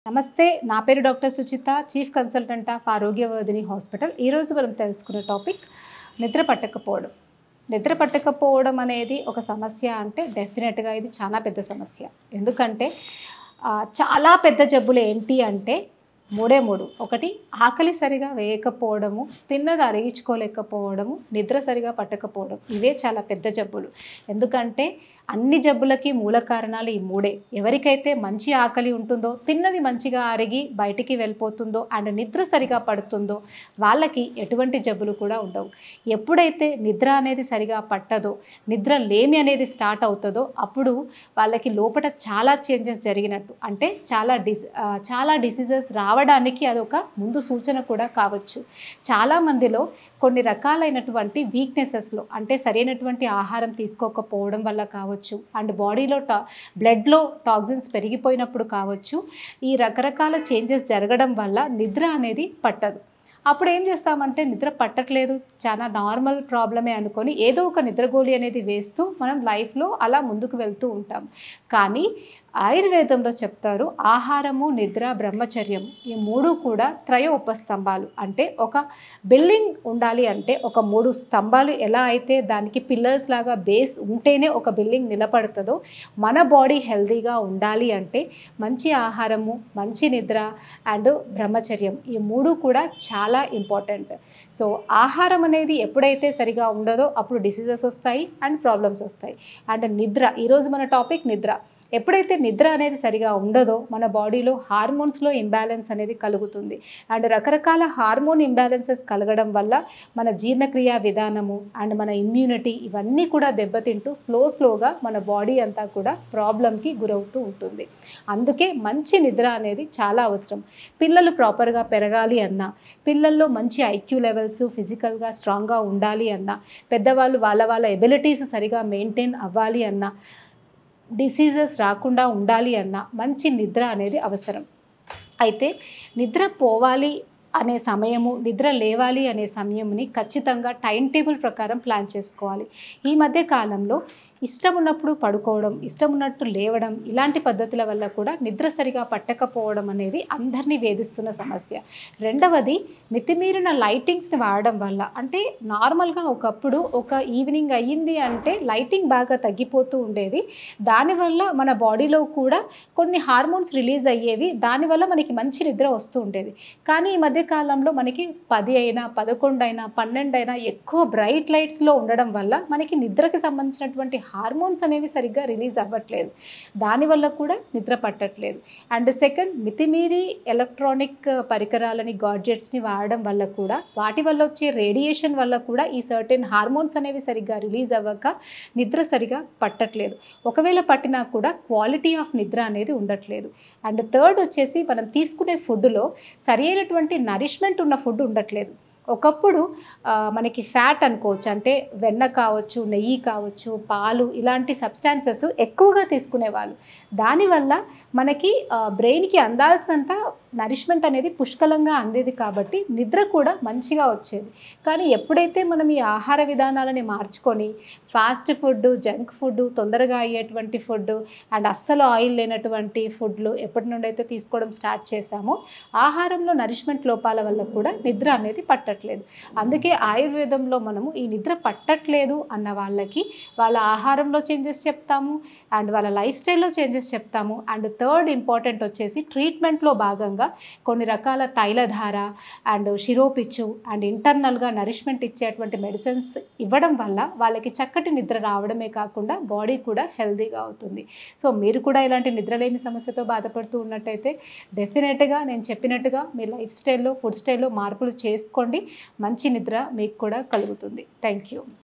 నమస్తే నా పేరు doctor Suchitha chief consultant of Arogyavardhini hospital ఈరోజు మనం తెలుసుకున్న టాపిక్ నిద్ర పట్టకపోవడం నిద్ర పట్టకపోవడం అనేది ఒక సమస్య అంటే డెఫినెట్గా ఇది చాలా పెద్ద సమస్య ఎందుకంటే ఆ, చాలా పెద్ద జబ్బులు ఏంటి అంటే మూడే మూడు ఒకటి ఆకలి సరిగా వేయకపోవడము తిన్నది అరిగించుకోలేకపోవడము నిద్ర సరిగా పట్టకపోవడం ఇవే చాలా పెద్ద జబ్బులు ఎందుకంటే అన్ని జబ్బులకి మూల కారణాలు ఈ మూడే ఎవరికైతే మంచి ఆకలి ఉంటుందో తిన్నది మంచిగా అరిగి బయటికి వెళ్ళిపోతుందో అండ్ నిద్ర సరిగా పడుతుందో వాళ్ళకి ఎటువంటి జబ్బులు కూడా ఉండవు ఎప్పుడైతే నిద్ర అనేది సరిగా పట్టదో నిద్ర లేమి అనేది స్టార్ట్ అవుతుందో అప్పుడు వాళ్ళకి లోపల చాలా చేంజెస్ జరిగినట్టు అంటే చాలా డిస్ ఆ, చాలా డిసీజెస్ రావడానికి అదొక ముందు సూచన కూడా కావచ్చు చాలామందిలో కొన్ని రకాలైనటువంటి వీక్నెసెస్లో అంటే సరైనటువంటి ఆహారం తీసుకోకపోవడం వల్ల కావచ్చు అండ్ బాడీలో టా బ్లడ్లో టాక్సిన్స్ పెరిగిపోయినప్పుడు కావచ్చు ఈ రకరకాల చేంజెస్ జరగడం వల్ల నిద్ర అనేది పట్టదు అప్పుడు ఏం చేస్తామంటే నిద్ర పట్టట్లేదు చాలా నార్మల్ ప్రాబ్లమే అనుకొని ఏదో ఒక నిద్రగోళి అనేది వేస్తూ మనం లైఫ్లో అలా ముందుకు వెళ్తూ ఉంటాం కానీ ఆయుర్వేదంలో చెప్తారు ఆహారము నిద్ర బ్రహ్మచర్యం ఈ మూడు కూడా త్రయ ఉపస్తంభాలు అంటే ఒక బిల్డింగ్ ఉండాలి అంటే ఒక మూడు స్తంభాలు ఎలా అయితే దానికి పిల్లర్స్ లాగా బేస్ ఉంటేనే ఒక బిల్డింగ్ నిలబడుతుందో మన బాడీ హెల్తీగా ఉండాలి అంటే మంచి ఆహారము మంచి నిద్ర అండ్ బ్రహ్మచర్యం ఈ మూడు కూడా చాలా ఇంపార్టెంట్ సో ఆహారం అనేది ఎప్పుడైతే సరిగా ఉండదో అప్పుడు డిసీజెస్ వస్తాయి అండ్ ప్రాబ్లమ్స్ వస్తాయి అండ్ నిద్ర ఈరోజు మన టాపిక్ నిద్ర ఎప్పుడైతే నిద్ర అనేది సరిగా ఉండదో మన బాడీలో హార్మోన్స్లో ఇంబ్యాలెన్స్ అనేది కలుగుతుంది అండ్ రకరకాల హార్మోన్ ఇంబ్యాలెన్సెస్ కలగడం వల్ల మన జీర్ణక్రియ విధానము అండ్ మన ఇమ్యూనిటీ ఇవన్నీ కూడా దెబ్బతింటూ స్లో స్లోగా మన బాడీ అంతా కూడా ప్రాబ్లంకి గురవుతూ ఉంటుంది అందుకే మంచి నిద్ర అనేది చాలా అవసరం పిల్లలు ప్రాపర్గా పెరగాలి అన్నా పిల్లల్లో మంచి ఐక్యూ లెవెల్స్ ఫిజికల్గా స్ట్రాంగ్గా ఉండాలి అన్నా పెద్దవాళ్ళు వాళ్ళ వాళ్ళ ఎబిలిటీస్ సరిగా మెయింటైన్ అవ్వాలి అన్నా డిసీజెస్ రాకుండా ఉండాలి అన్న మంచి నిద్ర అనేది అవసరం అయితే నిద్ర పోవాలి అనే సమయము నిద్ర లేవాలి అనే సమయంని ఖచ్చితంగా టైం టేబుల్ ప్రకారం ప్లాన్ చేసుకోవాలి ఈ మధ్య కాలంలో ఇష్టం ఉన్నప్పుడు పడుకోవడం ఇష్టం ఉన్నట్టు లేవడం ఇలాంటి పద్ధతుల వల్ల కూడా నిద్ర సరిగా పట్టకపోవడం అనేది అందరినీ వేధిస్తున్న సమస్య రెండవది మితిమీరిన లైటింగ్స్ని వాడడం వల్ల అంటే నార్మల్గా ఒకప్పుడు ఒక ఈవినింగ్ అయ్యింది అంటే లైటింగ్ బాగా తగ్గిపోతూ ఉండేది దానివల్ల మన బాడీలో కూడా కొన్ని హార్మోన్స్ రిలీజ్ అయ్యేవి దానివల్ల మనకి మంచి నిద్ర వస్తూ ఉండేది కానీ ఈ మధ్య కాలంలో మనకి పది అయినా పదకొండు అయినా పన్నెండు అయినా ఎక్కువ బ్రైట్ లైట్స్లో ఉండడం వల్ల మనకి నిద్రకి సంబంధించినటువంటి హార్మోన్స్ అనేవి సరిగ్గా రిలీజ్ అవ్వట్లేదు దానివల్ల కూడా నిద్ర పట్టట్లేదు అండ్ సెకండ్ మితిమీరి ఎలక్ట్రానిక్ పరికరాలని గాడ్జెట్స్ని వాడడం వల్ల కూడా వాటి వల్ల వచ్చే రేడియేషన్ వల్ల కూడా ఈ సర్టెన్ హార్మోన్స్ అనేవి సరిగ్గా రిలీజ్ అవ్వక నిద్ర సరిగా పట్టట్లేదు ఒకవేళ పట్టినా కూడా క్వాలిటీ ఆఫ్ నిద్ర అనేది ఉండట్లేదు అండ్ థర్డ్ వచ్చేసి మనం తీసుకునే ఫుడ్లో సరి అయినటువంటి నరిష్మెంట్ ఉన్న ఫుడ్ ఉండట్లేదు ఒకప్పుడు ఆ, మనకి ఫ్యాట్ అనుకోవచ్చు అంటే వెన్న కావచ్చు నెయ్యి కావచ్చు పాలు ఇలాంటి సబ్స్టాన్సెస్ ఎక్కువగా తీసుకునేవాళ్ళు దానివల్ల మనకి బ్రెయిన్కి అందాల్సినంత నరిష్మెంట్ అనేది పుష్కలంగా అందేది కాబట్టి నిద్ర కూడా మంచిగా వచ్చేది కానీ ఎప్పుడైతే మనం ఈ ఆహార విధానాలని మార్చుకొని ఫాస్ట్ ఫుడ్ జంక్ ఫుడ్ తొందరగా అయ్యేటువంటి ఫుడ్ అండ్ అస్సలు ఆయిల్ లేనటువంటి ఫుడ్లు ఎప్పటి నుండి అయితే తీసుకోవడం స్టార్ట్ చేశామో ఆహారంలో నరిష్మెంట్ లోపాల వల్ల కూడా నిద్ర అనేది పట్టట్లేదు అందుకే ఆయుర్వేదంలో మనము ఈ నిద్ర పట్టట్లేదు అన్న వాళ్ళకి వాళ్ళ ఆహారంలో చేంజెస్ చెప్తాము అండ్ వాళ్ళ లైఫ్ స్టైల్లో చేంజెస్ చెప్తాము అండ్ థర్డ్ ఇంపార్టెంట్ వచ్చేసి ట్రీట్మెంట్లో భాగంగా కొన్ని రకాల తైలధార అండ్ శిరోపిచ్చు అండ్ ఇంటర్నల్గా నరిష్మెంట్ ఇచ్చేటువంటి మెడిసిన్స్ ఇవ్వడం వల్ల వాళ్ళకి చక్కటి నిద్ర రావడమే కాకుండా బాడీ కూడా హెల్తీగా అవుతుంది సో మీరు కూడా ఇలాంటి నిద్రలేని సమస్యతో బాధపడుతూ ఉన్నట్టయితే డెఫినెట్గా నేను చెప్పినట్టుగా మీ లైఫ్ స్టైల్లో ఫుడ్ స్టైల్లో మార్పులు చేసుకోండి మంచి నిద్ర మీకు కూడా కలుగుతుంది థ్యాంక్ యూ